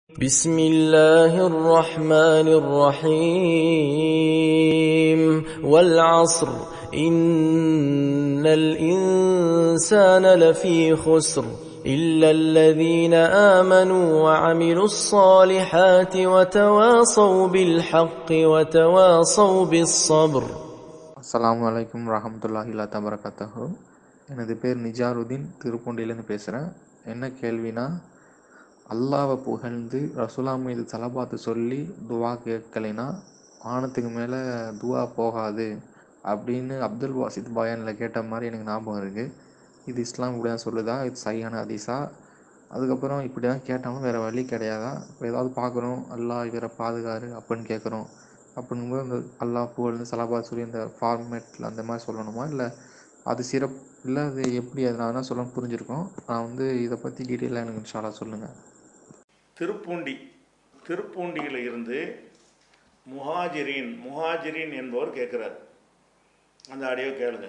بسم الله الرحمن الرحيم والعصر إن الإنسان لفي خسر إلا الذين آمنوا وعملوا الصالحات وتواصوا بالحق وتواصوا بالصبر அஸ்ஸலாமு அலைக்கும் ரஹமத்துல்லாஹி இல்லா தபரகத்தஹு எனது பேர் நிஜாருதீன் திருப்பூண்டிலேருந்து பேசுகிறேன் என்ன கேள்வினா அல்லாவை புகழ்ந்து ரசூலா மீது தலபாத்து சொல்லி துவா கேட்கலைனா வானத்துக்கு மேலே துவா போகாது அப்படின்னு அப்துல் வாசித் பயானில் கேட்ட மாதிரி எனக்கு ஞாபகம் இருக்குது இது இஸ்லாம் இப்படி தான் சொல்லுதா இது சரியான ஹதீஸா அதுக்கப்புறம் இப்படி தான் கேட்டாலும் வேறு வழி கிடையாதா இப்போ ஏதாவது பார்க்குறோம் அல்லாஹ் இவரை பாதுகாரு அப்படின்னு கேட்குறோம் அப்படிங்கும்போது அந்த அல்லாஹ் புகழ்ந்து சலாபாத் சொல்லி அந்த ஃபார்மேட்டில் அந்த மாதிரி சொல்லணுமா இல்லை அது சிறப்பு இல்லை அது எப்படி அது நான் என்ன சொல்ல புரிஞ்சிருக்கோம் நான் வந்து இதை பற்றி டீட்டெயிலாக எனக்கு இன்ஷால்லா சொல்லுங்கள் திருப்பூண்டி திருப்பூண்டியில் இருந்து முஹாஜிரின் முஹாஜிரின் என்பவர் கேட்குறார் அந்த ஆடியோ கேளுங்க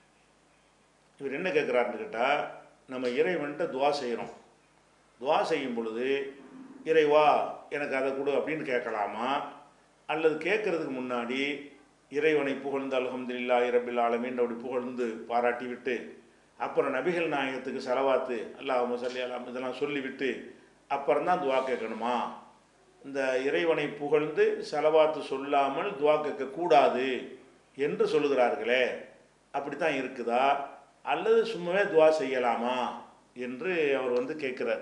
இவர் என்ன கேட்குறாருன்னு கேட்டால் நம்ம இறைவன்கிட்ட துவா செய்கிறோம் துவா செய்யும் பொழுது இறைவா எனக்கு அதை கொடு அப்படின்னு கேட்கலாமா அல்லது கேட்கறதுக்கு முன்னாடி இறைவனை புகழ்ந்து அல்ஹம்துலில்லாஹி இரபில் ஆலமீன் அப்படி புகழ்ந்து பாராட்டி விட்டு அப்புறம் நபிகள் நாயகத்துக்கு செலவாத்து அல்லாஹ் மசல்லி அலாம் இதெல்லாம் சொல்லிவிட்டு அப்புறம் தான் துவா கேட்கணுமா இந்த இறைவனை புகழ்ந்து செலவாத்து சொல்லாமல் துவா கேட்கக்கூடாது என்று சொல்லுகிறார்களே அப்படி தான் இருக்குதா அல்லது சும்மாவே துவா செய்யலாமா என்று அவர் வந்து கேட்குறார்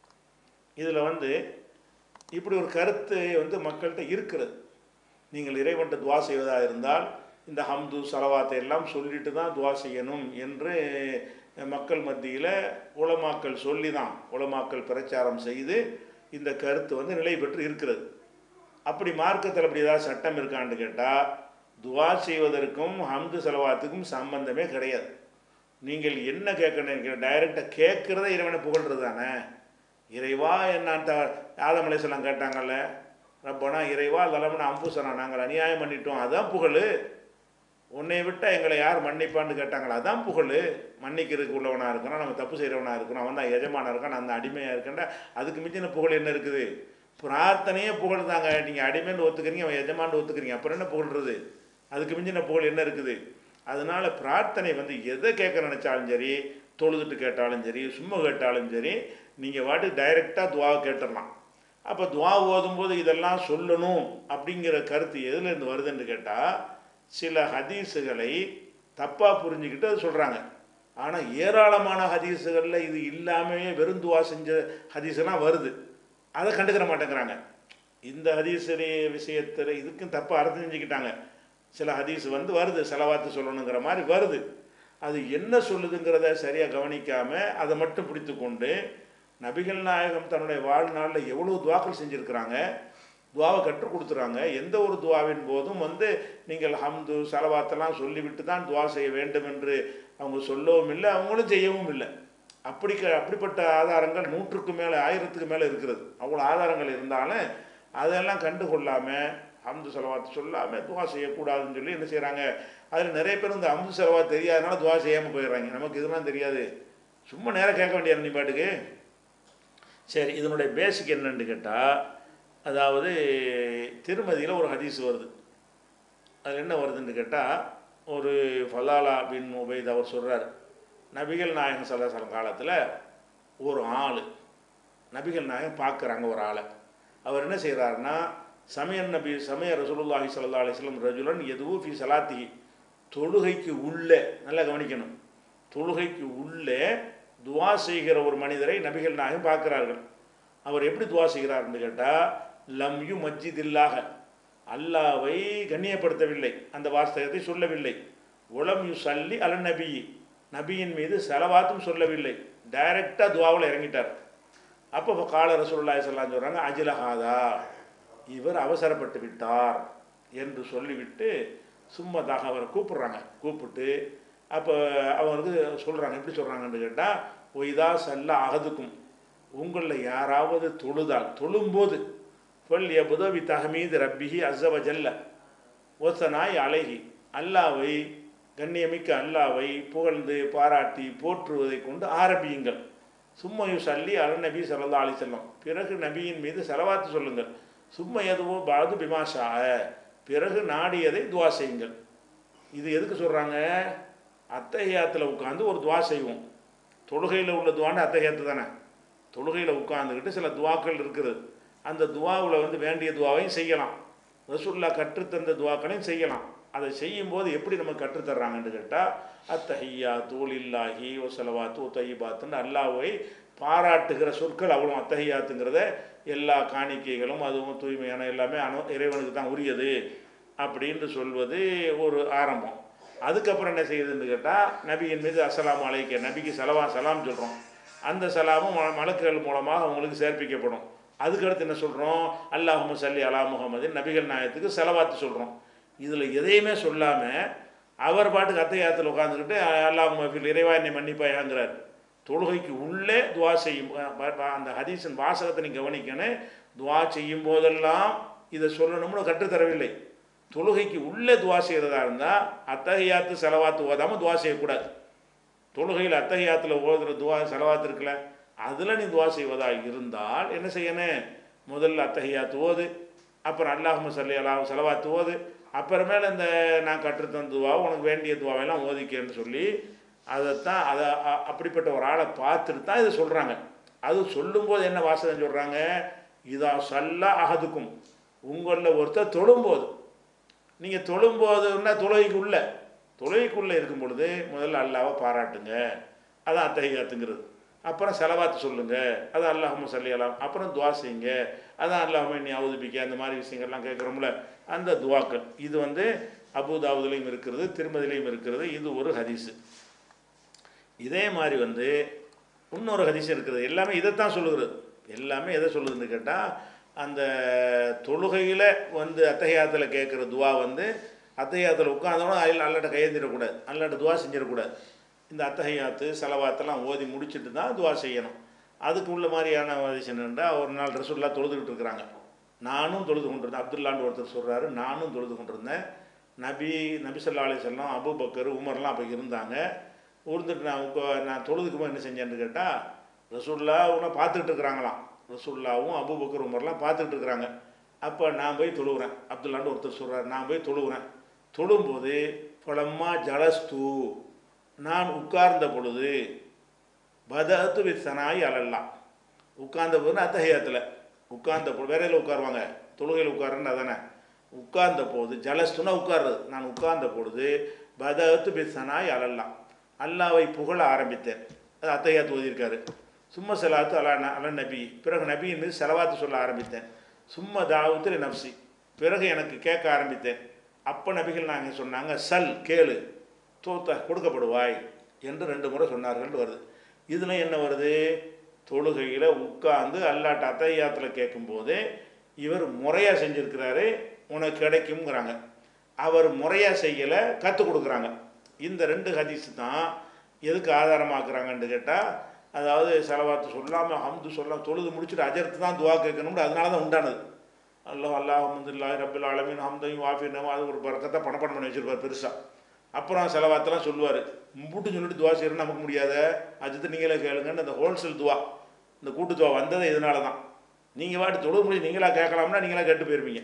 இதில் வந்து இப்படி ஒரு கருத்து வந்து மக்கள்கிட்ட இருக்கிறது நீங்கள் இறைவன்ட்ட துவா செய்வதாக இருந்தால் இந்த ஹம்து சலவாத்தை எல்லாம் சொல்லிட்டு தான் துவா செய்யணும் என்று மக்கள் மத்தியில் உலமாக்கள் சொல்லி தான் உலமாக்கள் பிரச்சாரம் செய்து இந்த கருத்து வந்து நிலை பெற்று இருக்கிறது அப்படி மார்க்கத்தில் அப்படி ஏதாவது சட்டம் இருக்கான்னு கேட்டால் துவா செய்வதற்கும் ஹம்து செலவாத்துக்கும் சம்பந்தமே கிடையாது நீங்கள் என்ன கேட்கணும் டைரெக்டாக கேட்குறத இறைவனை புகழ்றது தானே இறைவா என்ன ஆதம் அலைசலாம் கேட்டாங்கல்ல ரப்பனா இறைவா தலம்னு அம்புசனா நாங்கள் அநியாயம் பண்ணிட்டோம் அதான் புகழ் உன்னை விட்டால் எங்களை யார் மன்னிப்பான்னு கேட்டாங்களா அதான் புகழ் மன்னிக்கிறதுக்கு உள்ளவனாக இருக்கிறான் நம்ம தப்பு செய்கிறவனாக இருக்கிறோம் அவன் தான் எஜமானாக இருக்கான் நான் அந்த அடிமையாக இருக்கேன்டா அதுக்கு மிஞ்சின புகழ் என்ன இருக்குது பிரார்த்தனையே புகழ் தாங்க நீங்கள் அடிமைன்னு ஒத்துக்கிறீங்க அவன் எஜமான்னு ஒத்துக்கிறீங்க அப்புறம் என்ன புகழ்றது அதுக்கு மிஞ்சின புகழ் என்ன இருக்குது அதனால பிரார்த்தனை வந்து எதை கேட்க நினச்சாலும் சரி தொழுதுட்டு கேட்டாலும் சரி சும்மா கேட்டாலும் சரி நீங்கள் வாட்டு டைரெக்டாக துவா கேட்டுடலாம் அப்போ துவா ஓதும்போது இதெல்லாம் சொல்லணும் அப்படிங்கிற கருத்து எதுலேருந்து வருதுன்னு கேட்டால் சில ஹதீஸுகளை தப்பாக புரிஞ்சுக்கிட்டு அது சொல்கிறாங்க ஆனால் ஏராளமான ஹதீஸுகளில் இது இல்லாமையே வெறும் துவா செஞ்ச ஹதீஸெல்லாம் வருது அதை கண்டுக்கிற மாட்டேங்கிறாங்க இந்த ஹதீஸுடைய விஷயத்தில் இதுக்கும் தப்பாக அர்த்தம் செஞ்சுக்கிட்டாங்க சில ஹதீஸ் வந்து வருது செலவாத்து சொல்லணுங்கிற மாதிரி வருது அது என்ன சொல்லுதுங்கிறத சரியாக கவனிக்காமல் அதை மட்டும் பிடித்து கொண்டு நபிகள் நாயகம் தன்னுடைய வாழ்நாளில் எவ்வளோ துவாக்கள் செஞ்சுருக்கிறாங்க துவாவை கற்றுக் கொடுத்துறாங்க எந்த ஒரு துவாவின் போதும் வந்து நீங்கள் ஹம்து செலவாத்தெல்லாம் சொல்லிவிட்டு தான் துவா செய்ய வேண்டும் என்று அவங்க சொல்லவும் இல்லை அவங்களும் செய்யவும் இல்லை அப்படி அப்படிப்பட்ட ஆதாரங்கள் நூற்றுக்கு மேலே ஆயிரத்துக்கு மேலே இருக்கிறது அவ்வளோ ஆதாரங்கள் இருந்தாலும் அதெல்லாம் கண்டுகொள்ளாமல் அம்து செலவாத்து சொல்லாமல் துவா செய்யக்கூடாதுன்னு சொல்லி என்ன செய்கிறாங்க அதில் நிறைய பேர் இந்த அம்து செலவா தெரியாதனால துவா செய்யாமல் போயிடுறாங்க நமக்கு இதெல்லாம் தெரியாது சும்மா நேரம் கேட்க வேண்டிய நீ பாட்டுக்கு சரி இதனுடைய பேசிக் என்னன்னு கேட்டால் அதாவது திருமதியில் ஒரு ஹதீஸ் வருது அதில் என்ன வருதுன்னு கேட்டால் ஒரு ஃபலாலா பின் உபைத் அவர் சொல்கிறார் நபிகள் நாயகம் சல்லாசலம் காலத்தில் ஒரு ஆள் நபிகள் நாயகம் பார்க்குறாங்க ஒரு ஆளை அவர் என்ன செய்கிறாருன்னா சமயன் நபி சமய ரசூலுல்லாஹி சல்லா அலிஸ்லம் ரஜுலன் எதுவும் ஃபி சலாத்தி தொழுகைக்கு உள்ளே நல்லா கவனிக்கணும் தொழுகைக்கு உள்ளே துவா செய்கிற ஒரு மனிதரை நபிகள் நாயகம் பார்க்கிறார்கள் அவர் எப்படி துவா செய்கிறார்னு கேட்டால் லம் யு மஜ்ஜிதில்லாக அல்லாவை கண்ணியப்படுத்தவில்லை அந்த வாஸ்தகத்தை சொல்லவில்லை உளம் யு சல்லி அல நபி நபியின் மீது செலவாத்தும் சொல்லவில்லை டைரெக்டாக துவாவில் இறங்கிட்டார் அப்போ கால ரசூல்லாய் சொல்லான்னு சொல்கிறாங்க அஜிலஹாதா இவர் அவசரப்பட்டு விட்டார் என்று சொல்லிவிட்டு சும்மதாக அவரை கூப்பிட்றாங்க கூப்பிட்டு அப்போ அவருக்கு சொல்கிறாங்க எப்படி சொல்கிறாங்கன்னு கேட்டால் ஒய்தா சல்ல அகதுக்கும் உங்களில் யாராவது தொழுதால் தொழும்போது சொல் எபுதவி தஹமீது ரப்பிஹி அசவஜல்ல ஒசனாய் அழகி அல்லாவை கண்ணியமிக்க அல்லாவை புகழ்ந்து பாராட்டி போற்றுவதை கொண்டு ஆரம்பியுங்கள் சும்மையு சல்லி அரு நபி சல்லா அலி செல்லம் பிறகு நபியின் மீது செலவாத்து சொல்லுங்கள் சும்மா எதுவோ பாது பிமாஷா பிறகு நாடியதை துவா செய்யுங்கள் இது எதுக்கு சொல்கிறாங்க அத்தகையாத்தில் உட்காந்து ஒரு துவா செய்வோம் தொழுகையில் உள்ள துவான்னு அத்தகையாத்து தானே தொழுகையில் உட்காந்துக்கிட்டு சில துவாக்கள் இருக்குது அந்த துவாவில் வந்து வேண்டிய துவாவையும் செய்யலாம் ரசுல்லா கற்றுத்தந்த துவாக்களையும் செய்யலாம் அதை செய்யும்போது எப்படி நம்ம கற்றுத்தர்றாங்கன்னு கேட்டால் அத்தஹையா தூளில்லாஹி ஒசலவாத்து தையிபாத்துன்னு அல்லாவை பாராட்டுகிற சொற்கள் அவ்வளோ அத்தஹையாத்துங்கிறத எல்லா காணிக்கைகளும் அதுவும் தூய்மையான எல்லாமே அனு இறைவனுக்கு தான் உரியது அப்படின்னு சொல்வது ஒரு ஆரம்பம் அதுக்கப்புறம் என்ன செய்யுதுன்னு கேட்டால் நபியின் மீது அஸ்ஸலாமு அலைக்க நபிக்கு சலவா சலாம் சொல்கிறோம் அந்த சலாமும் ம- மலக்குகள் மூலமாக அவங்களுக்கு சேர்ப்பிக்கப்படும் அதுக்கடுத்து என்ன சொல்கிறோம் அல்லாஹும சல்லி அலா முகமது நபிகள் நாயத்துக்கு செலவாத்து சொல்கிறோம் இதில் எதையுமே சொல்லாமல் அவர் பாட்டுக்கு அத்தையாத்தில் உட்காந்துக்கிட்டு அல்லாஹ் மஃபில் இறைவா என்னை மன்னிப்பாயாங்கிறார் தொழுகைக்கு உள்ளே துவா செய்யும் அஹ் ப- ப- அந்த ஹதீஸின் வாசகத்தை நீ கவனிக்கணும் துவா செய்யும் போதெல்லாம் இதை சொல்லணும்னு கற்றுத்தரவில்லை தொழுகைக்கு உள்ளே துவா செய்கிறதா இருந்தால் அத்தகையாத்து செலவாத்து ஓதாமல் துவா செய்யக்கூடாது தொழுகையில் அத்தகையாத்தில் ஓதுற துவா செலவாத்து இருக்குல்ல அதில் நீ துவா செய்வதாக இருந்தால் என்ன செய்யணும் முதல்ல அத்தகையாத்து ஓது அப்புறம் அல்லாஹும சல்லி அல்லாஹ் செலவாத்து ஓது அப்புறமேல இந்த நான் கற்றுத்தந்த துவா உனக்கு வேண்டிய துவாவெல்லாம் ஓதிக்கேன்னு சொல்லி அதைத்தான் அதை அ- அப்படிப்பட்ட ஒரு ஆளை பார்த்துட்டு தான் இதை சொல்கிறாங்க அது சொல்லும்போது என்ன வாசகம் சொல்கிறாங்க இதா சல்லா அகதுக்கும் உங்களில் ஒருத்தர் தொழும்போது நீங்கள் தொழும்போதுன்னா தொழுகைக்குள்ள தொழுகைக்குள்ளே இருக்கும் பொழுது முதல்ல அல்லாவை பாராட்டுங்க அதான் அத்தகையாத்துங்கிறது அப்புறம் செலவாத்து சொல்லுங்க அதான் அல்லாஹும சல்லியலாம் அப்புறம் துவா செய்யுங்க அதான் அல்லாஹும நீ அவதுபிக்க அந்த மாதிரி விஷயங்கள்லாம் கேட்குறோம்ல அந்த துவாக்கள் இது வந்து அபுதாவுதுலேயும் இருக்கிறது திருமதிலையும் இருக்கிறது இது ஒரு ஹதீஸு இதே மாதிரி வந்து இன்னொரு ஹதீஸ் இருக்குது எல்லாமே இதைத்தான் சொல்லுகிறது எல்லாமே எதை சொல்லுதுன்னு கேட்டால் அந்த தொழுகையில் வந்து அத்தகையாத்தில் கேட்குற துவா வந்து அத்தகையாத்தில் உட்காந்தோட அல்ல அல்லாட்ட கையெழுந்திடக்கூடாது அல்லாட்ட துவா செஞ்சிடக்கூடாது இந்த அத்தகையாத்து செலவாத்தெல்லாம் ஓதி முடிச்சுட்டு தான் துவா செய்யணும் அதுக்கு உள்ள மாதிரியான ஹதீஸ் என்னென்னா ஒரு நாள் ரசூல்லா தொழுதுகிட்டு இருக்கிறாங்க நானும் தொழுது கொண்டிருந்தேன் அப்துல்லான்னு ஒருத்தர் சொல்கிறாரு நானும் தொழுது கொண்டிருந்தேன் நபி நபி ஸல்லல்லாஹு அலைஹி வஸல்லம் அபு பக்கர் உமர்லாம் அப்போ இருந்தாங்க உருந்துட்டு நான் உட்கா நான் தொழுதுக்குமா என்ன செஞ்சேன்னு கேட்டால் ரசூல்லா உன்னை பார்த்துக்கிட்டு இருக்கிறாங்களாம் ரசூல்லாவும் அபூபக்கர் உமர்லாம் பார்த்துக்கிட்டு இருக்கிறாங்க அப்போ நான் போய் தொழுகிறேன் அப்துல்லான்னு ஒருத்தர் சொல்கிறார் நான் போய் தொழுகிறேன் தொழும்போது பழம்மா ஜலஸ்து நான் உட்கார்ந்த பொழுது பதத்து வித் சனாய் அலல்லாம் உட்கார்ந்த போது அத்தகையத்தில் உட்கார்ந்த போது வேறையில் உட்காருவாங்க தொழுகையில் உட்காருன்னு அதானே உட்கார்ந்த போது ஜலஸ்துனா உட்கார்றது நான் உட்கார்ந்த பொழுது பதத்து பித் சனாய் அலல்லாம் அல்லாவை புகழ ஆரம்பித்தேன் அது அத்தையாத்து ஓதியிருக்காரு சும்மா செலாத்து அலா ந- அலன் நபி பிறகு நபியின் மீது செலவாத்து சொல்ல ஆரம்பித்தேன் சும்மா தாவத்தில் நப்சி பிறகு எனக்கு கேட்க ஆரம்பித்தேன் அப்போ நபிகள் நாங்கள் சொன்னாங்க சல் கேளு தோத்த கொடுக்கப்படுவாய் என்று ரெண்டு முறை சொன்னார்கள் வருது இதில் என்ன வருது தொழுகையில் உட்கார்ந்து அல்லாட்ட அத்தையாத்தில் கேட்கும்போது இவர் முறையாக செஞ்சுருக்கிறாரு உனக்கு கிடைக்குங்கிறாங்க அவர் முறையாக செய்யலை கற்றுக் கொடுக்குறாங்க இந்த ரெண்டு ஹதீஸ் தான் எதுக்கு ஆதாரமாக்குறாங்கன்னு கேட்டால் அதாவது செலவாத்து சொல்லாமல் ஹம்து சொல்லாம தொழுது முடிச்சுட்டு அஜர்த்து தான் துவா கேட்கணும்னு அதனால தான் உண்டானது அல்லாஹ் அல்லாஹ் அஹமதுல்லாஹி ரபில் ஆலமீன் ஹம்தையும் வாஃபினும் அது ஒரு பறக்கத்தை பணப்படம் பண்ணி வச்சிருப்பார் பெருசாக அப்புறம் செலவாத்தெல்லாம் சொல்லுவார் முட்டு சொல்லிட்டு துவா செய்யணும் நமக்கு முடியாத அஜித்து நீங்களே கேளுங்கன்னு அந்த ஹோல்சேல் துவா இந்த கூட்டு துவா வந்ததே இதனால தான் நீங்கள் வாட்டி தொழுது முடிச்சு நீங்களா கேட்கலாம்னா நீங்களா கேட்டு போயிருப்பீங்க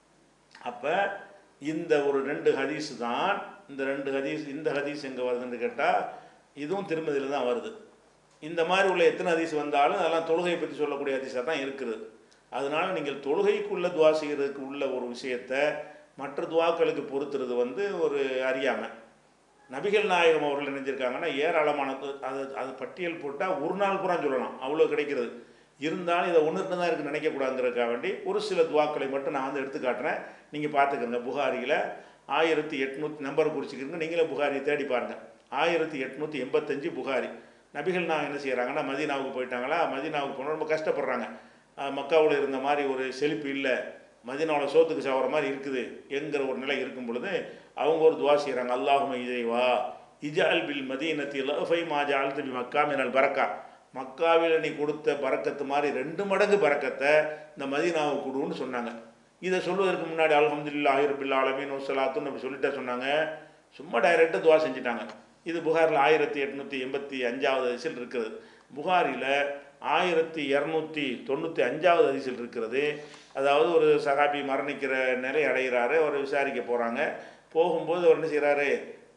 அப்போ இந்த ஒரு ரெண்டு ஹதீஸ் தான் இந்த ரெண்டு ஹதீஸ் இந்த ஹதீஸ் எங்கே வருதுன்னு கேட்டால் இதுவும் திருமதியில் தான் வருது இந்த மாதிரி உள்ள எத்தனை ஹதீஸ் வந்தாலும் அதெல்லாம் தொழுகையை பற்றி சொல்லக்கூடிய ஹதீஸாக தான் இருக்குது அதனால நீங்கள் தொழுகைக்குள்ள துவா செய்கிறதுக்கு உள்ள ஒரு விஷயத்தை மற்ற துவாக்களுக்கு பொறுத்துறது வந்து ஒரு அறியாமை நபிகள் நாயகம் அவர்கள் நினைஞ்சிருக்காங்கன்னா ஏராளமான து- அது அது பட்டியல் போட்டால் ஒரு நாள் பூரா சொல்லலாம் அவ்வளோ கிடைக்கிறது இருந்தாலும் இதை ஒன்று தான் இருக்குன்னு நினைக்கக்கூடாதுங்கிறதுக்காக வேண்டி ஒரு சில துவாக்களை மட்டும் நான் வந்து எடுத்து காட்டுறேன் நீங்கள் பார்த்துக்கோங்க புகாரியில் ஆயிரத்தி எட்நூற்றி நம்பர் குறிச்சிக்கிறங்க நீங்களே புகாரியை தேடி பாருங்கள் ஆயிரத்தி எட்நூற்றி எண்பத்தஞ்சு புகாரி நபிகள் நான் என்ன செய்கிறாங்கன்னா மதீனாவுக்கு போயிட்டாங்களா மதீனாவுக்கு போனால் ரொம்ப கஷ்டப்படுறாங்க அஹ் மக்காவுல இருந்த மாதிரி ஒரு செழிப்பு இல்லை மதீனாவில் சோத்துக்கு சாவற மாதிரி இருக்குது என்கிற ஒரு நிலை இருக்கும் பொழுது அவங்க ஒரு துவா செய்கிறாங்க அல்லாஹும இதைவா இஜால் பில் மதீனத்தில் ஃபை மாஜா அல்து பி மக்கா மினல் பரக்கா மக்காவில் நீ கொடுத்த பறக்கத்து மாதிரி ரெண்டு மடங்கு பறக்கத்தை இந்த மதீனாவுக்கு கொடுன்னு சொன்னாங்க இதை சொல்வதற்கு முன்னாடி அல்ஹம்துலில்லாஹி ரபில் ஆலமீன் வசலாத்துன்னு அப்படி சொல்லிட்டே சொன்னாங்க சும்மா டைரெக்டாக துவா செஞ்சுட்டாங்க இது புகாரில் ஆயிரத்தி எட்நூற்றி எண்பத்தி அஞ்சாவது வயசில் இருக்குது புகாரில் ஆயிரத்தி இரநூத்தி தொண்ணூற்றி அஞ்சாவது ஹதீஸில் இருக்கிறது அதாவது ஒரு சகாபி மரணிக்கிற நிலை அடைகிறாரு அவர் விசாரிக்க போகிறாங்க போகும்போது அவர் என்ன செய்கிறாரு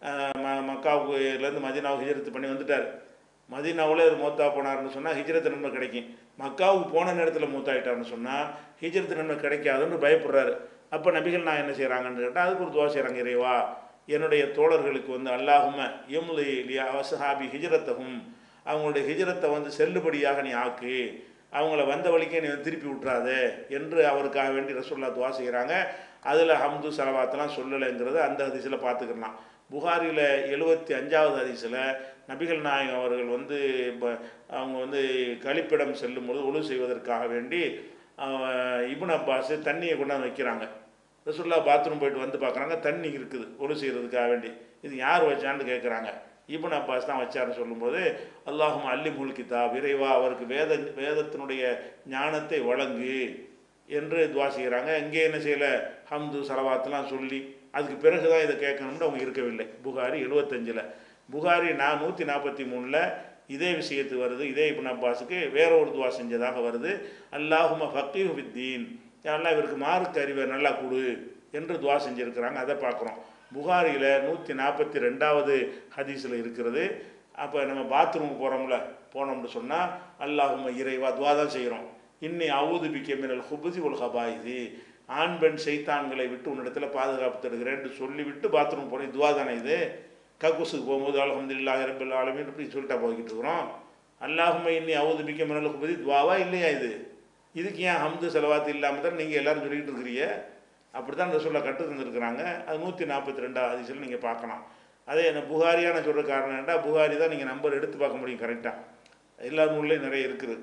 மக்காவுக்குலேருந்து மதினாவுக்கு ஹிஜரத்து பண்ணி வந்துட்டார் மதீனாவில் ஒரு மூத்தா போனார்னு சொன்னால் ஹிஜ்ரத்து நன்மை கிடைக்கும் மக்காவுக்கு போன நேரத்தில் மூத்தாயிட்டார்னு சொன்னால் ஹிஜ்ரத்து நன்மை கிடைக்காதுன்னு பயப்படுறாரு அப்போ நபிகள் நான் என்ன செய்கிறாங்கன்னு கேட்டால் அதுக்கு ஒரு துவா செய்கிறாங்க இறைவா என்னுடைய தோழர்களுக்கு வந்து அல்லாஹும எம்லி லியா வசஹாபி ஹிஜ்ரத்தகும் அவங்களுடைய ஹிஜ்ரத்தை வந்து செல்லுபடியாக நீ ஆக்கு அவங்கள வந்த வழிக்கே நீ வந்து திருப்பி விட்றாத என்று அவருக்காக வேண்டி ரசூல்லா துவா செய்கிறாங்க அதில் ஹம்து சலவாத்தெல்லாம் சொல்லலைங்கிறத அந்த ஹதீஸில் பார்த்துக்கலாம் புகாரில் எழுபத்தி அஞ்சாவது ஹதீஸில் நபிகள் நாயகம் அவர்கள் வந்து இப்போ அவங்க வந்து கழிப்பிடம் செல்லும் பொழுது ஒழு செய்வதற்காக வேண்டி அவன் இப்னு அப்பாஸ் தண்ணியை கொண்டாந்து வைக்கிறாங்க ரசுல்லா பாத்ரூம் போயிட்டு வந்து பார்க்குறாங்க தண்ணி இருக்குது ஒழு செய்கிறதுக்காக வேண்டி இது யார் வச்சான்னு கேட்குறாங்க இப்னு அப்பாஸ் தான் வச்சாருன்னு சொல்லும்போது அல்லாஹும் அல்லி முல் கிதாப் இறைவா அவருக்கு வேத வேதத்தினுடைய ஞானத்தை வழங்கு என்று துவா செய்கிறாங்க இங்கே என்ன செய்யலை ஹம்து சலவாத்தெல்லாம் சொல்லி அதுக்கு பிறகு தான் இதை கேட்கணும்னு அவங்க இருக்கவில்லை புகாரி எழுபத்தஞ்சில் புகாரி நான் நூற்றி நாற்பத்தி மூணில் இதே விஷயத்து வருது இதே இப்னு அப்பாஸுக்கு வேற ஒரு துவா செஞ்சதாக வருது அல்லாஹும ஃபக்கீஹ் வித்தீன் எல்லாம் இவருக்கு மார்க் அறிவை நல்லா கொடு என்று துவா செஞ்சுருக்கிறாங்க அதை பார்க்குறோம் புகாரியில் நூற்றி நாற்பத்தி ரெண்டாவது ஹதீஸில் இருக்கிறது அப்போ நம்ம பாத்ரூமுக்கு போகிறோம்ல போனோம்னு சொன்னால் அல்லாஹும இறைவா துவா தான் செய்கிறோம் இன்னி அவுது பிக்க மினல் ஹுபுதி உல் ஹபாயுது ஆண் பெண் செய்தான்களை விட்டு உன்னிடத்துல பாதுகாப்பு தருகிறேன் சொல்லிவிட்டு பாத்ரூம் போகிறேன் துவா தானே இது கக்கூசுக்கு போகும்போது அலமதுல்லா இரபில் ஆலமின் இப்படி சொல்லிட்டா போய்கிட்டு இருக்கிறோம் அல்லாஹும இன்னி அவுது பிக்க மினல் ஹுபதி துவாவா இல்லையா இது இதுக்கு ஏன் ஹம்து செலவாத்து இல்லாமல் தான் நீங்கள் எல்லாரும் சொல்லிக்கிட்டு இருக்கிறீங்க அப்படி தான் ரசூல்லா கட்டு தந்துருக்குறாங்க அது நூற்றி நாற்பத்தி ரெண்டாவது அதிசயில் நீங்கள் பார்க்கலாம் அதே என்ன புகாரியான சொல்கிற காரணம் என்னடா புகாரி தான் நீங்கள் நம்பர் எடுத்து பார்க்க முடியும் கரெக்டாக எல்லா நூல்லையும் நிறைய இருக்குது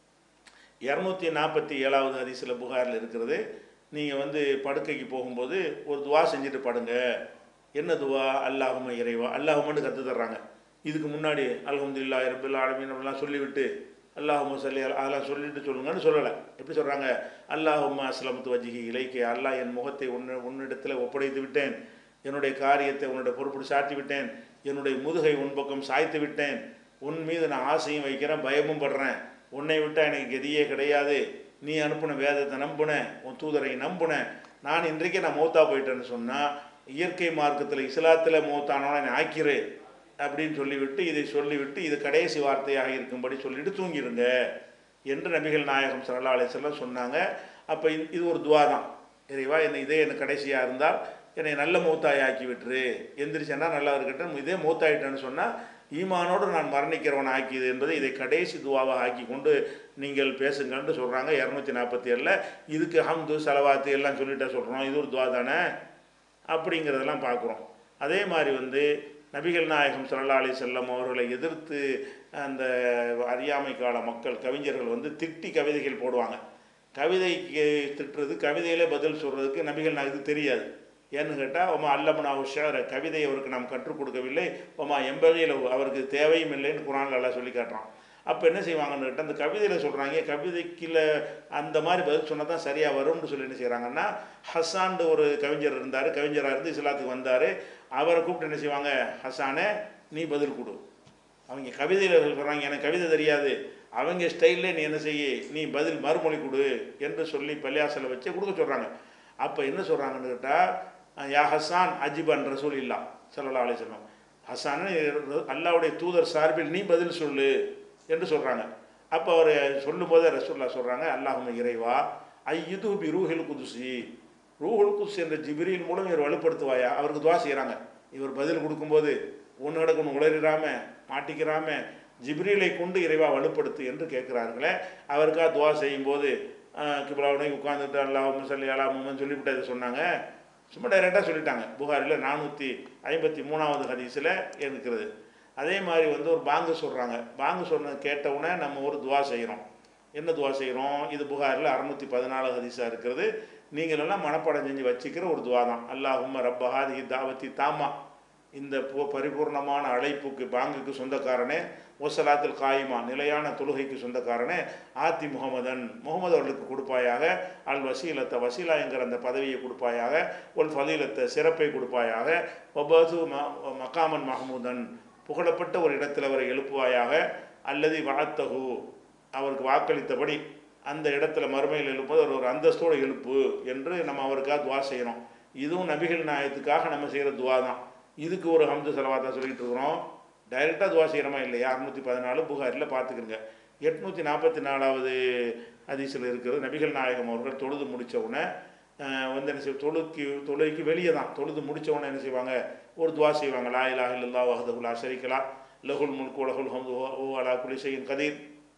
இரநூத்தி நாற்பத்தி ஏழாவது ஹதீஸில் புகாரில் இருக்கிறது நீங்கள் வந்து படுக்கைக்கு போகும்போது ஒரு துவா செஞ்சுட்டு படுங்க என்ன துவா அல்லாஹும இறைவா அல்லாஹுமன்னு கற்று தர்றாங்க இதுக்கு முன்னாடி அல்ஹம்துல்லா இரபில் ஆலமீன் அப்படிலாம் சொல்லிவிட்டு அல்லாஹும சொல்லி அதெல்லாம் சொல்லிட்டு சொல்லுங்கன்னு சொல்லலை எப்படி சொல்கிறாங்க அல்லாஹும்மா அஸ்லமத்து வஜிகி இலைக்கே அல்லாஹ் என் முகத்தை உன்னு உன்னிடத்தில் ஒப்படைத்து விட்டேன் என்னுடைய காரியத்தை உன்னுடைய பொறுப்பு சாட்டி விட்டேன் என்னுடைய முதுகை உன் பக்கம் சாய்த்து விட்டேன் உன் மீது நான் ஆசையும் வைக்கிறேன் பயமும் படுறேன் உன்னை விட்டால் எனக்கு கதியே கிடையாது நீ அனுப்பின வேதத்தை நம்பினேன் உன் தூதரை நம்பினேன் நான் இன்றைக்கே நான் மௌத்தா போயிட்டேன்னு சொன்னால் இயற்கை மார்க்கத்தில் இஸ்லாத்தில் மௌத்தானவனை என்னை ஆக்கிரு அப்படின்னு சொல்லிவிட்டு இதை சொல்லிவிட்டு இது கடைசி வார்த்தையாக இருக்கும்படி சொல்லிட்டு தூங்கிடுங்க என்று நபிகள் நாயகம் சல்லா அலிஸ்லாம் சொன்னாங்க அப்போ இது ஒரு துவா தான் இறைவா என்னை இதே எனக்கு கடைசியாக இருந்தால் என்னை நல்ல மூத்தாய் ஆக்கி விட்டுரு எந்திரிச்சேன்னா நல்லா இருக்கட்டும் இதே மூத்தாயிட்டேன்னு சொன்னால் ஈமானோடு நான் மரணிக்கிறவன் ஆக்கியது என்பதை இதை கடைசி துவாவாக ஆக்கி கொண்டு நீங்கள் பேசுங்கன்னு சொல்கிறாங்க இரநூத்தி நாற்பத்தி ஏழில் இதுக்கு ஹம்து செலவாத்து எல்லாம் சொல்லிட்டா சொல்கிறோம் இது ஒரு துவா தானே அப்படிங்கிறதெல்லாம் பார்க்குறோம் அதே மாதிரி வந்து நபிகள் நாயகம் சல்லா அலி செல்லம் அவர்களை எதிர்த்து அந்த அறியாமை கால மக்கள் கவிஞர்கள் வந்து திட்டி கவிதைகள் போடுவாங்க கவிதைக்கு திட்டுறது கவிதையிலே பதில் சொல்கிறதுக்கு நபிகள் நாயகத்துக்கு தெரியாது ஏன்னு கேட்டால் ஒமா அல்லமனா உஷார கவிதை அவருக்கு நாம் கற்றுக் கொடுக்கவில்லை ஒமா எம்பகையில் அவருக்கு தேவையும் இல்லைன்னு குரான் எல்லாம் சொல்லி காட்டுறான் அப்போ என்ன செய்வாங்கன்னு கேட்டால் அந்த கவிதையில் சொல்கிறாங்க கவிதைக்குள்ள அந்த மாதிரி பதில் சொன்னால் தான் சரியாக வரும்னு சொல்லி என்ன செய்கிறாங்கன்னா ஹசான்டு ஒரு கவிஞர் இருந்தார் கவிஞராக இருந்து இஸ்லாத்துக்கு வந்தார் அவரை கூப்பிட்டு என்ன செய்வாங்க ஹசானே நீ பதில் கொடு அவங்க கவிதையில் சொல்கிறாங்க எனக்கு கவிதை தெரியாது அவங்க ஸ்டைல்லே நீ என்ன செய்ய நீ பதில் மறுமொழி கொடு என்று சொல்லி பள்ளியாசலை வச்சு கொடுக்க சொல்கிறாங்க அப்போ என்ன சொல்கிறாங்கன்னு கேட்டால் யா ஹசான் அஜிபன் ரசூல் இல்லா சல்லா அலி சொல்லம் ஹசான் அல்லாவுடைய தூதர் சார்பில் நீ பதில் சொல்லு என்று சொல்கிறாங்க அப்போ அவர் சொல்லும்போதே ரசூல்லா சொல்கிறாங்க அல்லாஹும இறைவா ஐயுது பி ரூஹில் குதுசி ரூஹுல் குதுஸ் என்ற ஜிபிரியின் மூலம் இவர் வலுப்படுத்துவாயா அவருக்கு துவா செய்கிறாங்க இவர் பதில் கொடுக்கும்போது ஒன்று கிடக்கணும் உளறிடாம மாட்டிக்கிறாம ஜிப்ரீலை கொண்டு இறைவா வலுப்படுத்து என்று கேட்குறார்களே அவருக்காக துவா செய்யும்போது கிப்லாவுடனே உட்காந்துட்டு அல்லாஹ் சொல்லி அலாமுன்னு சொல்லிவிட்டு அதை சொன்னாங்க சும்மா டைரெக்டாக சொல்லிட்டாங்க புகாரில் நானூற்றி ஐம்பத்தி மூணாவது ஹதீஸில் இருக்கிறது அதே மாதிரி வந்து ஒரு பாங்கு சொல்கிறாங்க பாங்கு சொன்ன கேட்டவுடனே நம்ம ஒரு துவா செய்கிறோம் என்ன துவா செய்கிறோம் இது புகாரில் அறுநூற்றி பதினாலு ஹதீஸாக இருக்கிறது நீங்களெல்லாம் மனப்பாடம் செஞ்சு வச்சுக்கிற ஒரு துவா தான் அல்லாஹும்ம ரப்பஹாதி தாவத்தி தாமா இந்த பரிபூர்ணமான அழைப்புக்கு பாங்குக்கு சொந்தக்காரனே ஒசலாத்தில் காயிமா நிலையான தொழுகைக்கு சொந்தக்காரனே ஆத்தி முகமதன் முகமது அவர்களுக்கு கொடுப்பாயாக அல் வசீலத்தை வசீலா என்கிற அந்த பதவியை கொடுப்பாயாக ஒல் ஃபலீலத்தை சிறப்பை கொடுப்பாயாக ஒபது ம மக்காமன் மஹமூதன் புகழப்பட்ட ஒரு இடத்தில் அவரை எழுப்புவாயாக அல்லது வாத்தகு அவருக்கு வாக்களித்தபடி அந்த இடத்துல மறுமையில் எழுப்பும்போது அவர் ஒரு அந்தஸ்தோடு எழுப்பு என்று நம்ம அவருக்காக துவா செய்யணும் இதுவும் நபிகள் நாயத்துக்காக நம்ம செய்கிற துவா தான் இதுக்கு ஒரு ஹம்து செலவாத்தான் சொல்லிட்டு இருக்கிறோம் டைரெக்டாக துவா செய்கிறோமா இல்லையா அறுநூற்றி பதினாலு புகாரில் பார்த்துக்குங்க எட்நூற்றி நாற்பத்தி நாலாவது ஹதீஸில் இருக்கிறது நபிகள் நாயகம் அவர்கள் தொழுது முடிச்ச உடனே அஹ், வந்து என்ன செய்ய தொழுக்கு தொழுகைக்கு வெளியே தான் தொழுது முடிச்ச உடனே என்ன செய்வாங்க ஒரு துவா செய்வாங்க லா இலாஹ இல்லல்லா வஹதகுலா ஷரீக்கலா லகுல் முல்கு லகுல் ஹம்து ஓ அலா குலி ஷையின் கதீர்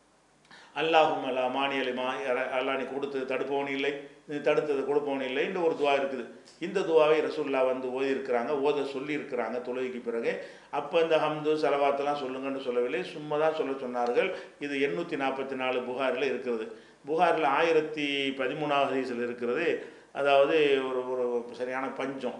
அல்லாஹும் அல்லா மானியலிமா அல்லா நீ கொடுத்தது தடுப்பவன் இல்லை நீ தடுத்தது கொடுப்பவன் இல்லை இந்த ஒரு துவா இருக்குது இந்த துவாவை ரசூல்லா வந்து ஓதி இருக்கிறாங்க ஓத சொல்லி இருக்கிறாங்க தொழுகைக்கு பிறகு அப்போ இந்த ஹம்து செலவாத்தெல்லாம் சொல்லுங்கன்னு சொல்லவில்லை சும்மா தான் சொல்ல சொன்னார்கள் இது எண்ணூற்றி நாற்பத்தி நாலு புகாரில் இருக்கிறது புகாரில் ஆயிரத்தி பதிமூணாவது ஹதீஸில் இருக்கிறது அதாவது ஒரு ஒரு சரியான பஞ்சம்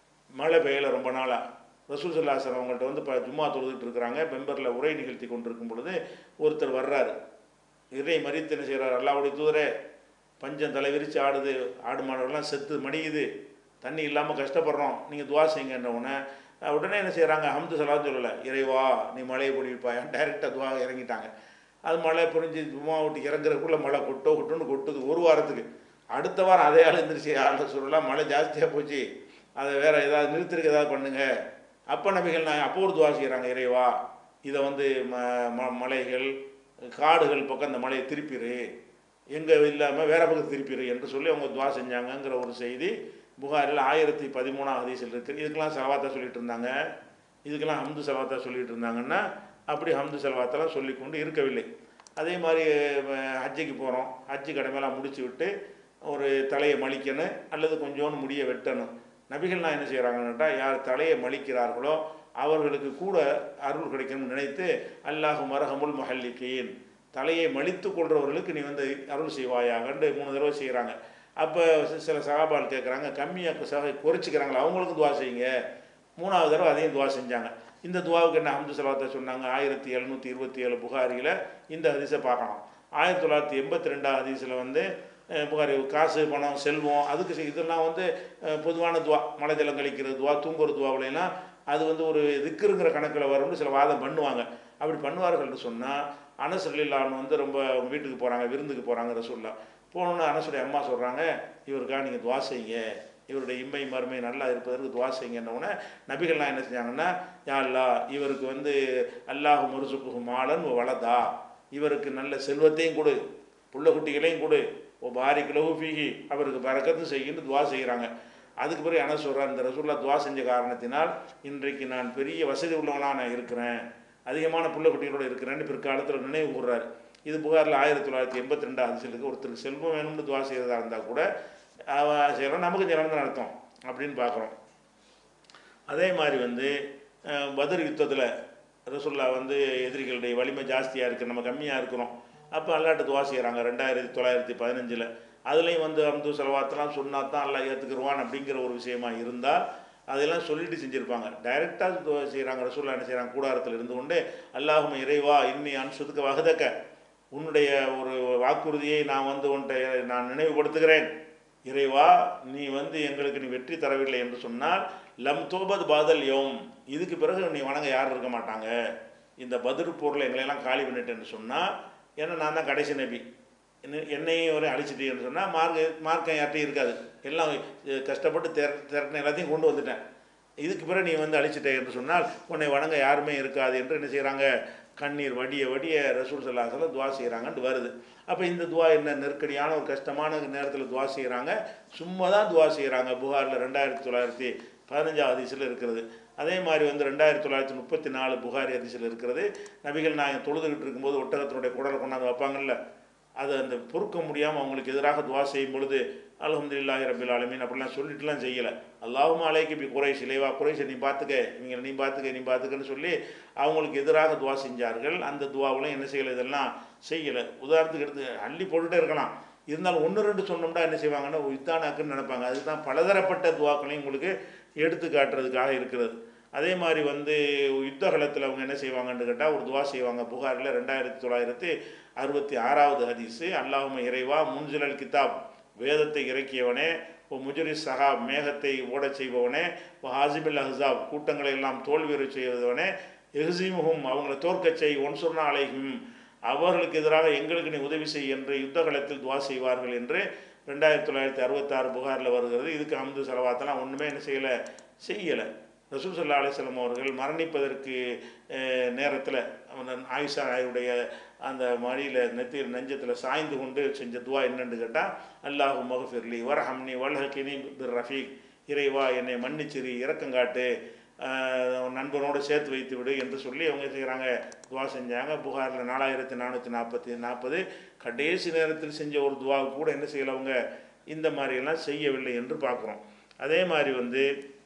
மழை பெய்யல ரொம்ப நாளாக ரசூல் சல்லாசன் அவங்கள்ட்ட வந்து இப்போ ஜும்மா தொழுதுட்டு இருக்கிறாங்க மெம்பரில் உரை நிகழ்த்தி கொண்டிருக்கும் பொழுது ஒருத்தர் வர்றாரு இறை மறித்து என்ன செய்கிறார் அல்லாவுடைய தூதரே பஞ்சம் தலை விரித்து ஆடுது ஆடு மாடுகள்லாம் செத்து மடியுது தண்ணி இல்லாமல் கஷ்டப்படுறோம் நீங்கள் துவா செய்யுங்கன்ற உடனே அஹ் உடனே என்ன செய்கிறாங்க ஹம்து சலா சொல்லலை இறைவா நீ மழையை பொழிப்பாயா டைரெக்டாக துவா இறங்கிட்டாங்க அது மழை பொழிஞ்சு ஜும்மா விட்டு இறங்குறதுக்குள்ளே மழை கொட்டோ கொட்டுன்னு கொட்டுது ஒரு வாரத்துக்கு அடுத்த வாரம் அதே ஆள் எந்திரிச்சு ஆள் சொல்லலாம் மழை ஜாஸ்தியாக போச்சு அதை வேற ஏதாவது நிறுத்திருக்கு ஏதாவது பண்ணுங்க அப்போ நபிகள் நான் அப்போ ஒரு துவா செய்கிறாங்க இறைவா இதை வந்து ம ம- மலைகள் காடுகள் பக்கம் அந்த மலையை திருப்பிடு எங்கே இல்லாமல் வேற பக்கம் திருப்பிடு என்று சொல்லி அவங்க துவா செஞ்சாங்கங்கிற ஒரு செய்தி புகாரில் ஆயிரத்தி பதிமூணாம் ஹதீஸில் இருக்குது இதுக்கெல்லாம் செலவாத்தா சொல்லிட்டு இருந்தாங்க இதுக்கெல்லாம் ஹம்து செலவாத்தா சொல்லிட்டு இருந்தாங்கன்னா அப்படி ஹம்து செலவாத்தெல்லாம் சொல்லிக்கொண்டு இருக்கவில்லை அதே மாதிரி அஹ், ஹஜ்ஜுக்கு போகிறோம் ஹஜ்ஜு கடமையெல்லாம் முடிச்சு விட்டு ஒரு தலையை மலிக்கணும் அல்லது கொஞ்சோண்டு முடியை வெட்டணும் நபிகள்லாம் என்ன செய்கிறாங்கன்னுட்டா யார் தலையை மலிக்கிறார்களோ அவர்களுக்கு கூட அருள் கிடைக்கணும்னு நினைத்து அல்லாஹு மரஹமுல் மஹல்லிகீன் தலையை மலித்து கொள்றவர்களுக்கு நீ வந்து அருள் செய்வாயாகன்னு மூணு தடவை செய்கிறாங்க அப்போ சில சகாபால் கேட்குறாங்க கம்மியாக சக குறைச்சிக்கிறாங்களா அவங்களுக்கும் துவா செய்யுங்க மூணாவது தடவை அதையும் துவா செஞ்சாங்க இந்த துவாவுக்கு என்ன ஹம்து சலாத்தை சொன்னாங்க ஆயிரத்தி எழுநூற்றி இருபத்தி ஏழு புகாரியில் இந்த ஹதீஸை பார்க்கலாம் ஆயிரத்தி தொள்ளாயிரத்தி எண்பத்தி ரெண்டாம் ஹதீஸில் வந்து அஹ், புகாரி காசு பணம் செல்வம் அதுக்கு செய்- இதெல்லாம் வந்து அஹ், பொதுவான துவா மலை ஜலம் கழிக்கிறது துவா தூங்குற துவாவிலாம் அது வந்து ஒரு திக்குங்கிற கணக்கில் வரும்னு சில வாதம் பண்ணுவாங்க அப்படி பண்ணுவார்கள்னு சொன்னால் அனசல்லான்னு வந்து ரொம்ப அவங்க வீட்டுக்கு போகிறாங்க விருந்துக்கு போகிறாங்க ரசூல்லா போனோன்னு அனசுடைய அம்மா சொல்கிறாங்க இவருக்காக நீங்கள் துவா செய்யுங்க இவருடைய இம்மை மறுமை நல்லா இருப்பதற்கு துவா செய்யுங்கன்னொடனே நபிகள்லாம் என்ன செஞ்சாங்கன்னா யா அல்லாஹ் இவருக்கு வந்து அல்லாஹு முருசுக்கு மாலன் வளதா இவருக்கு நல்ல செல்வத்தையும் கொடு புள்ள குட்டிகளையும் கொடு ஓ பாரிக் லஹு ஃபீஹி அவருக்கு பறக்கத்து செய்யுன்னு துவா செய்கிறாங்க அதுக்கு பிறகு என்ன சொல்கிறார் இந்த ரசூல்லா துவா செஞ்ச காரணத்தினால் இன்றைக்கு நான் பெரிய வசதி உள்ளவனாக நான் இருக்கிறேன் அதிகமான புள்ள குட்டிகளோடு இருக்கிறேன்னு பிற்காலத்தில் நினைவு கூர்றாரு இது புகாரில் ஆயிரத்தி தொள்ளாயிரத்தி எண்பத்தி ரெண்டு அரசியலுக்கு ஒருத்தருக்கு செல்வம் வேணும்னு துவா செய்கிறதா இருந்தால் கூட அவன் செய்கிறோம் நமக்கு ஜனம்னு அர்த்தம் அப்படின்னு பார்க்குறோம் அதே மாதிரி வந்து அஹ், பத்ர் யுத்தத்தில் ரசுல்லா வந்து எதிரிகளுடைய வலிமை ஜாஸ்தியாக இருக்குது நம்ம கம்மியாக இருக்கிறோம் அப்போ அல்லாட்ட துவா செய்கிறாங்க ரெண்டாயிரத்தி தொள்ளாயிரத்தி பதினஞ்சில் அதுலேயும் வந்து அம்து செலவாத்தெல்லாம் சொன்னா தான் அல்லா ஏற்றுக்குருவான் அப்படிங்கிற ஒரு விஷயமா இருந்தால் அதெல்லாம் சொல்லிட்டு செஞ்சுருப்பாங்க டைரெக்டாக துவா செய்கிறாங்க ரசூல்லா என்ன செய்கிறாங்க கூடாரத்தில் இருந்து கொண்டு அல்லாஹும் இறைவா இன்னி அன்சுதுக்கு வகதக்க உன்னுடைய ஒரு வாக்குறுதியை நான் வந்து உன்கிட்ட நான் நினைவுபடுத்துகிறேன் இறைவா நீ வந்து எங்களுக்கு நீ வெற்றி தரவில்லை என்று சொன்னால் லம் தோபத் பாதல் யோம் இதுக்கு பிறகு நீ வணங்க யாரும் இருக்க மாட்டாங்க இந்த பதிர் போரில் எங்களையெல்லாம் காலி பண்ணிட்டேன்னு சொன்னால் ஏன்னா நான் தான் கடைசி நபி என்ன- என்னையும் ஒரு அழிச்சிட்டேன்னு சொன்னால் மார்க் மார்க்கம் யார்ட்டையும் இருக்காது எல்லாம் அஹ், கஷ்டப்பட்டு திர திரட்டின எல்லாத்தையும் கொண்டு வந்துட்டேன் இதுக்கு பிறகு நீ வந்து அழிச்சிட்டே என்று சொன்னால் உன்னை வணங்க யாருமே இருக்காது என்று என்ன செய்கிறாங்க கண்ணீர் வடிய வடிய ரசூல் சல்லாஹலம் துவா செய்கிறாங்கன்ட்டு வருது அப்போ இந்த துவா என்ன நெருக்கடியான ஒரு கஷ்டமான நேரத்தில் துவா செய்கிறாங்க சும்மா தான் துவா செய்கிறாங்க புகாரில் ரெண்டாயிரத்தி தொள்ளாயிரத்தி பதினஞ்சாவது ஹதீஸில் இருக்கிறது அதே மாதிரி வந்து ரெண்டாயிரத்தி தொள்ளாயிரத்தி முப்பத்தி நாலு புகாரி ஹதீஸில் இருக்கிறது நபிகள் நாயகம் தொழுதுகிட்டு இருக்கும்போது ஒட்டகத்தினுடைய குடலை கொண்டாந்து வைப்பாங்கல்ல அது அந்த பொறுக்க முடியாமல் அவங்களுக்கு எதிராக துவா செய்யும் பொழுது அல்ஹம்துலில்லாஹி ரபில் ஆலமீன் அப்படிலாம் சொல்லிட்டுலாம் செய்யலை அல்லாஹும் அலைக்கு இப்படி குறைஷ் இலைவா குறைஷ் நீ பார்த்துக்க இவங்களை நீ பார்த்துக்க நீ பார்த்துக்கன்னு சொல்லி அவங்களுக்கு எதிராக துவா செஞ்சார்கள் அந்த துவாவிலும் என்ன செய்யலை இதெல்லாம் செய்யலை உதாரணத்துக்கு எடுத்து அள்ளி போட்டுட்டே இருக்கலாம் இருந்தாலும் ஒன்று ரெண்டு சொன்னோம்னா என்ன செய்வாங்கன்னா இத்தானாக்குன்னு நினைப்பாங்க அதுதான் பலதரப்பட்ட துவாக்களையும் உங்களுக்கு எடுத்து காட்டுறதுக்காக இருக்கிறது அதே மாதிரி வந்து யுத்த காலத்தில் அவங்க என்ன செய்வாங்கன்னு கேட்டால் ஒரு துவா செய்வாங்க புகாரில் ரெண்டாயிரத்தி தொள்ளாயிரத்தி அறுபத்தி ஆறாவது ஹதீஸு அல்லாஹும இறைவா முன்சிலல் கிதாப் வேதத்தை இறக்கியவனே ஓ முஜரி சஹாப் மேகத்தை ஓடச் செய்பவனே ஓ ஹாசிபில் அஹ்ஸாப் கூட்டங்களை எல்லாம் தோல்வியுறச் செய்வதவனே எஹ்சீமுகும் அவங்கள தோற்கச் செய் ஒன்சுர்னா அலைகும் அவர்களுக்கு எதிராக எங்களுக்கு நீ உதவி செய் என்று யுத்த களத்தில் துவா செய்வார்கள் என்று ரெண்டாயிரத்தி தொள்ளாயிரத்தி அறுபத்தாறு புகாரில் வருகிறது இதுக்கு அம்து செலவாத்தெல்லாம் ஒன்றுமே என்ன செய்யலை செய்யலை ரசூல் சல்லா அலிஸ்லாம் அவர்கள் மரணிப்பதற்கு நேரத்தில் ஆயிஷா நாயுடைய அந்த மடியில் நெத்தியில் நெஞ்சத்தில் சாய்ந்து கொண்டு செஞ்ச துவா என்னன்னு கேட்டால் அல்லாஹு மகஃபிர்லி வரஹம்னி வல்ஹக்கினி பிர் ரஃபீக் இறைவா என்னை மன்னிச்சிரி இரக்கங்காட்டு ஆஹ் நண்பனோடு சேர்த்து வைத்து விடு என்று சொல்லி அவங்க செய்கிறாங்க துவா செஞ்சாங்க புகாரில் நாலாயிரத்தி நானூற்றி நாற்பத்தி நாற்பது கடைசி நேரத்தில் செஞ்ச ஒரு துவாவுக்கு கூட என்ன செய்யலை அவங்க இந்த மாதிரியெல்லாம் செய்யவில்லை என்று பார்க்குறோம் அதே மாதிரி வந்து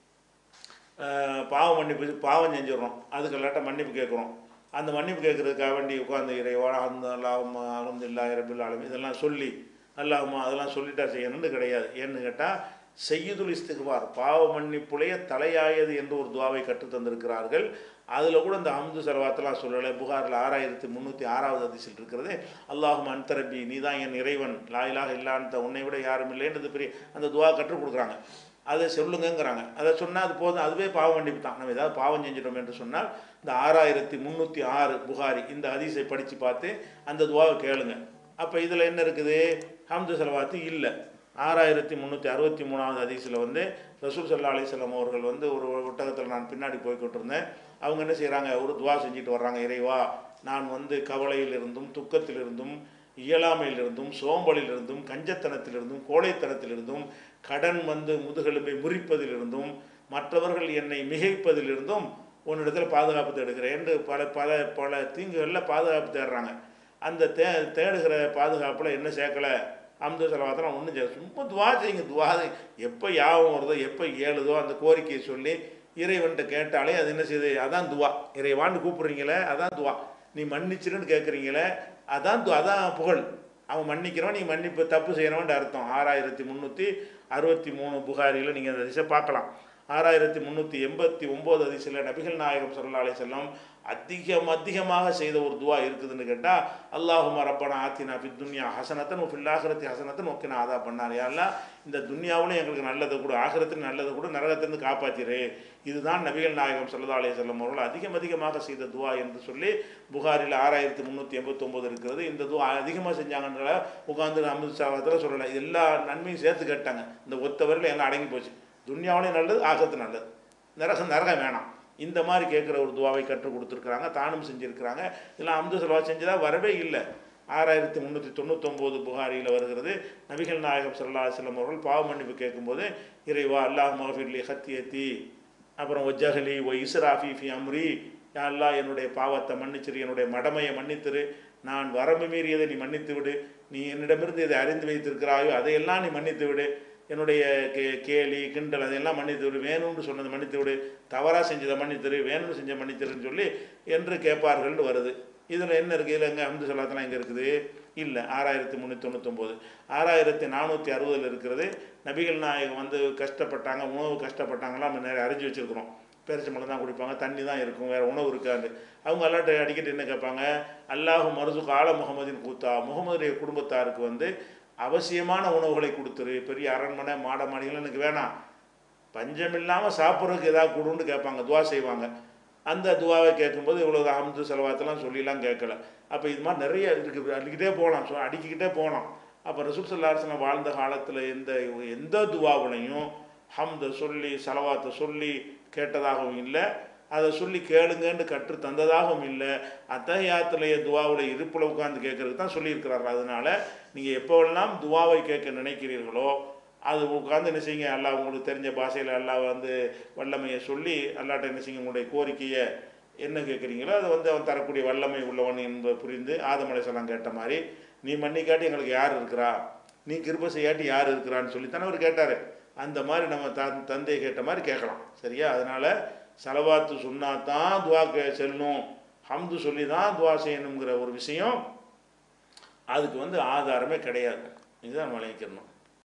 ஆஹ் பாவம் மன்னிப்பு பாவம் செஞ்சிடறோம் அதுக்கு இல்லாட்ட மன்னிப்பு கேட்குறோம் அந்த மன்னிப்பு கேட்குறதுக்காக வேண்டி உட்காந்து இறைவா அந்த அல்லாஹுமா அலமதுல்லா இரபில் ஆலம் இதெல்லாம் சொல்லி அல்லாஹுமா அதெல்லாம் சொல்லிட்டா செய்யணும்னு கிடையாது ஏன்னு கேட்டால் செய்யுதுல் இஸ்திகுபார் பாவ மன்னிப்புடைய தலையாயது என்று ஒரு துவாவை கற்றுத் தந்திருக்கிறார்கள் அதில் கூட இந்த அம்து செலவாத்தெல்லாம் சொல்லலை புகாரில் ஆறாயிரத்தி முந்நூற்றி ஆறாவது அதிசல் இருக்கிறது அல்லாஹும் அன்தரபி நீ தான் என் இறைவன் லாயிலாக இல்லான்த்த உன்னை விட யாரும் இல்லைன்றது பெரிய அந்த துவா கற்றுக் கொடுக்குறாங்க அதை சொல்லுங்கங்கிறாங்க அதை சொன்னால் அது போதும் அதுவே பாவம் மன்னிப்பு தான் நம்ம ஏதாவது பாவம் செஞ்சிட்டோம் என்று சொன்னால் இந்த ஆறாயிரத்தி முந்நூற்றி ஆறு புகாரி இந்த ஹதீஸை படித்து பார்த்து அந்த துவாவை கேளுங்க அப்போ இதில் என்ன இருக்குது ஹம்து செலவாத்து இல்லை ஆறாயிரத்தி முந்நூற்றி அறுபத்தி மூணாவது ஹதீஸில் வந்து ரசூல் சல்லா அலிஸ்லாம் அவர்கள் வந்து ஒரு ஒட்டகத்தில் நான் பின்னாடி போய்கிட்டு இருந்தேன் அவங்க என்ன செய்கிறாங்க ஒரு துவா செஞ்சுட்டு வர்றாங்க இறைவா நான் வந்து கவலையிலிருந்தும் துக்கத்திலிருந்தும் இயலாமையிலிருந்தும் சோம்பலிலிருந்தும் கஞ்சத்தனத்திலிருந்தும் கோழைத்தனத்திலிருந்தும் கடன் வந்து முதுகெலும்பை முறிப்பதிலிருந்தும் மற்றவர்கள் என்னை மிகைப்பதிலிருந்தும் உன்னிடத்தில் பாதுகாப்பு தேடுகிறேன் என்று பல பல பல தீங்குகளில் பாதுகாப்பு தேடுறாங்க அந்த தே தேடுகிற பாதுகாப்பில் என்ன சேர்க்கலை அம்து செலவாத்தெல்லாம் ஒன்றும் செய்ய சும்மா துவா செய்யுங்க துவா எப்போ யாபம் வருதோ எப்போ ஏழுதோ அந்த கோரிக்கையை சொல்லி இறைவன்கிட்ட கேட்டாலே அது என்ன செய்யுது அதான் துவா இறைவான்னு கூப்பிட்றீங்களே அதான் துவா நீ மன்னிச்சிருன்னு கேட்குறீங்களே அதான் து அதான் புகழ் அவன் மன்னிக்கிறவன் நீ மன்னிப்பு தப்பு செய்யணும்னு அர்த்தம் ஆறாயிரத்தி முந்நூற்றி அறுபத்தி மூணு புகாரியில் நீங்கள் அந்த திசை பார்க்கலாம் ஆறாயிரத்தி முந்நூற்றி எண்பத்தி ஒம்பது அதிசயில் நபிகள் நாயகம் சல்லா அலி செல்லம் அதிகம் அதிகமாக செய்த ஒரு துவா இருக்குதுன்னு கேட்டால் அல்லாஹுமா ரப்பனா ஆத்தினா ஃபி துன்யா ஹசனத்தன் ஃபில் ஆஹரத்தி ஹசனத்தன் ஓகே ஆதா பண்ணார் யாரெல்லாம் இந்த துன்யாவிலும் எங்களுக்கு நல்லதை கூட ஆகிரத்தில் நல்லதை கூட நரகத்திலிருந்து காப்பாத்திரு இதுதான் நபிகள் நாயகம் சல்லா அலி செல்லம் அவர்கள் அதிகம் அதிகமாக செய்த துவா என்று சொல்லி புகாரில் ஆறாயிரத்தி முந்நூற்றி எண்பத்தொம்போது இருக்கிறது இந்த துவா அதிகமாக செஞ்சாங்கன்ற உட்காந்து அமித்ஷாவத்தில் சொல்லலை எல்லா நன்மையும் சேர்த்து கேட்டாங்க இந்த ஒத்தவரில் எல்லாம் அடங்கி போச்சு துன்யாவிலையும் நல்லது ஆகத்து நல்லது நரகம் நரகம் வேணாம் இந்த மாதிரி கேட்குற ஒரு துவாவை கற்றுக் கொடுத்துருக்குறாங்க தானும் செஞ்சுருக்கிறாங்க இதெல்லாம் அம்து செலவா செஞ்சதா வரவே இல்லை ஆறாயிரத்தி முந்நூற்றி தொண்ணூத்தொம்போது புகாரியில் வருகிறது நபிகள் நாயகம் சல்லா செல்லம் அவர்கள் பாவ மன்னிப்பு கேட்கும்போது இறைவா அல்லாஹ் மகஃபிர்லி ஹத்தியத்தி அப்புறம் ஒஜ்ஜஹலி ஒ இஸ்ராஃபி ஃபி அம்ரி யா அல்லாஹ் என்னுடைய பாவத்தை மன்னிச்சிரு என்னுடைய மடமையை மன்னித்திரு நான் வரம்பு மீறியதை நீ மன்னித்து விடு நீ என்னிடமிருந்து இதை அறிந்து வைத்திருக்கிறாயோ அதையெல்லாம் நீ மன்னித்து விடு என்னுடைய கே கேலி கிண்டல் அதையெல்லாம் மன்னித்து விடு வேணும்னு சொன்னதை மன்னித்து விடு தவறாக செஞ்சதை மன்னித்திரு வேணும்னு செஞ்ச மன்னித்திருன்னு சொல்லி என்று கேட்பார்கள்னு வருது இதில் என்ன இருக்குது இதில் எங்கே அம்து சொல்லாத்தெல்லாம் எங்கே இருக்குது இல்லை ஆறாயிரத்தி முந்நூற்றி தொண்ணூத்தொம்போது ஆறாயிரத்தி நானூற்றி அறுபதில் இருக்கிறது நபிகள் நாயகம் வந்து கஷ்டப்பட்டாங்க உணவு கஷ்டப்பட்டாங்களாம் நம்ம நிறைய அறிஞ்சு வச்சுருக்கிறோம் பேரிச்சம்பழம் தான் குடிப்பாங்க தண்ணி தான் இருக்கும் வேறு உணவு இருக்காது அவங்க எல்லாட்ட அடிக்கடி என்ன கேட்பாங்க அல்லாஹு மருசு கால முகமதின் கூத்தா முகமதுடைய குடும்பத்தாருக்கு வந்து அவசியமான உணவுகளை கொடுத்துரு பெரிய அரண்மனை மாட மாடிகள் எனக்கு வேணாம் பஞ்சம் இல்லாமல் சாப்பிட்றதுக்கு ஏதாவது கொடுன்னு கேட்பாங்க துவா செய்வாங்க அந்த துவாவை கேட்கும்போது இவ்வளோ அமுது செலவாத்தெல்லாம் சொல்லிலாம் கேட்கல அப்போ இது மாதிரி நிறைய இருக்குது அடிக்கிட்டே போகலாம் சொ அடிக்கிக்கிட்டே போகலாம் அப்போ ரசூல் சல்லாசனம் வாழ்ந்த காலத்தில் எந்த எந்த துவாவிலையும் ஹம்தை சொல்லி செலவாத்தை சொல்லி கேட்டதாகவும் இல்லை அதை சொல்லி கேளுங்கன்னு கற்று தந்ததாகவும் இல்லை அத்தகையாத்திலேயே துவாவுடைய இருப்பில் உட்காந்து கேட்கறதுக்கு தான் சொல்லியிருக்கிறாரு அதனால நீங்கள் எப்போவெல்லாம் துவாவை கேட்க நினைக்கிறீர்களோ அது உட்காந்து என்ன செய்யுங்க அல்லாஹ் உங்களுக்கு தெரிஞ்ச பாஷையில் அல்லாஹ் வந்து வல்லமையை சொல்லி அல்லாட்ட என்ன செய்யுங்க உங்களுடைய கோரிக்கையை என்ன கேட்குறீங்களோ அதை வந்து அவன் தரக்கூடிய வல்லமை உள்ளவன் என்பதை புரிந்து ஆதமலை சொல்லாம் கேட்ட மாதிரி நீ மன்னிக்காட்டி எங்களுக்கு யார் இருக்கிறா நீ கிருப செய்யாட்டி யார் இருக்கிறான்னு சொல்லித்தானே அவர் கேட்டார் அந்த மாதிரி நம்ம த தந்தையை கேட்ட மாதிரி கேட்கலாம் சரியா அதனால் செலவாத்து சொன்னா தான் துவா கே செல்லணும் ஹம்து சொல்லி தான் துவா செய்யணுங்கிற ஒரு விஷயம் அதுக்கு வந்து ஆதாரமே கிடையாது இதுதான் வழங்கிக்கணும்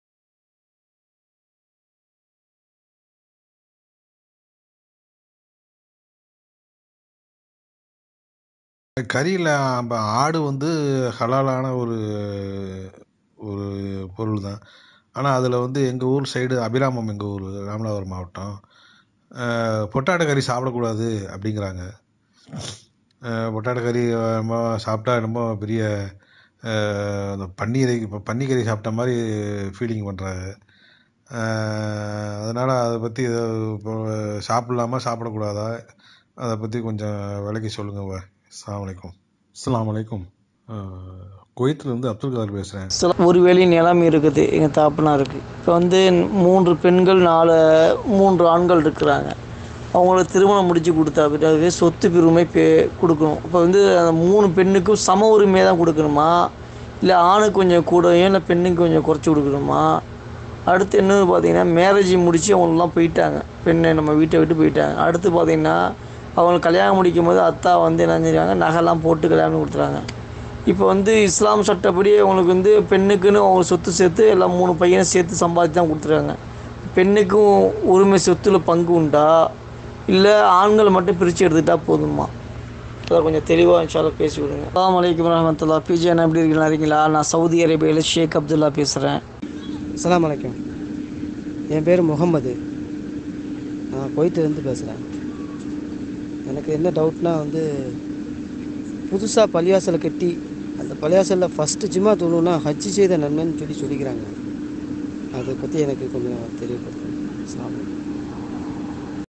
கறியில் ஆடு வந்து ஹலாலான ஒரு ஒரு பொருள் தான் ஆனால் அதில் வந்து எங்கள் ஊர் சைடு அபிராமம் எங்கள் ஊர் ராமநாதபுரம் மாவட்டம் பொட்டாட்டை கறி சாப்பிடக்கூடாது அப்படிங்கிறாங்க அஹ் பொட்டாட்டோ கறி ரொம்ப சாப்பிட்டா ரொம்ப பெரிய அஹ், அந்த பன்னீரை இப்போ பன்னிக்கறி சாப்பிட்ட மாதிரி ஃபீலிங் பண்ணுறாங்க அதனால் அதை பற்றி இப்போ சாப்பிட்லாமா சாப்பிடக்கூடாதா அதை பற்றி கொஞ்சம் விளக்கி சொல்லுங்கள் அஸ்ஸலாமு அலைக்கும் அஸ்ஸலாமு அலைக்கும் குவைத்திலேருந்து அப்துல் கலார் பேசுகிறேன் சில ஒரு வேலி நிலம் இருக்குது எங்கள் தாப்பனாருக்கு இப்போ வந்து மூன்று பெண்கள் நாலு மூன்று ஆண்கள் இருக்கிறாங்க அவங்களுக்கு திருமணம் முடித்து கொடுத்தா பிறகு சொத்து பெருமை பே கொடுக்கணும் இப்போ வந்து அந்த மூணு பெண்ணுக்கும் சம உரிமை தான் கொடுக்கணுமா இல்லை ஆணுக்கு கொஞ்சம் கூடயும் இல்லை பெண்ணுக்கு கொஞ்சம் குறைச்சி கொடுக்கணுமா அடுத்து என்னது பார்த்தீங்கன்னா மேரேஜ் முடித்து அவங்களாம் போயிட்டாங்க பெண்ணை நம்ம வீட்டை விட்டு போயிட்டாங்க அடுத்து பார்த்தீங்கன்னா அவங்களுக்கு கல்யாணம் முடிக்கும் போது அத்தா வந்து என்ன செஞ்சாங்க நகைலாம் போட்டு கல்யாணம் கொடுத்துறாங்க இப்போ வந்து இஸ்லாம் சட்டப்படி அவங்களுக்கு வந்து பெண்ணுக்குன்னு அவங்க சொத்து சேர்த்து எல்லாம் மூணு பையனை சேர்த்து சம்பாதிச்சு தான் கொடுத்துருக்காங்க பெண்ணுக்கும் உரிமை சொத்துல பங்கு உண்டா இல்லை ஆண்கள் மட்டும் பிரித்து எடுத்துட்டா போதுமா அதான் கொஞ்சம் தெளிவாக இன்ஷால்லா பேசி விடுங்க அலாம் வலைக்கம் வரமத்துல்லா பிஜி என்ன எப்படி இருக்கீங்களா இருக்கீங்களா நான் சவுதி அரேபியாவில் ஷேக் அப்துல்லா பேசுகிறேன் அஸ்ஸலாமு அலைக்கும் என் பேர் முகமது நான் குவைத்திலேருந்து பேசுகிறேன் எனக்கு என்ன டவுட்னா வந்து புதுசாக பள்ளிவாசலை கட்டி அந்த பள்ளிவாசலில் ஃபஸ்ட்டு ஜிம்மா தொழுனா ஹஜ்ஜி செய்த நன்மைன்னு சொல்லி சொல்லிக்கிறாங்க அதை பற்றி எனக்கு கொஞ்சம் தெரியப்படுத்துங்க அஸ்ஸலாமு அலைக்கும்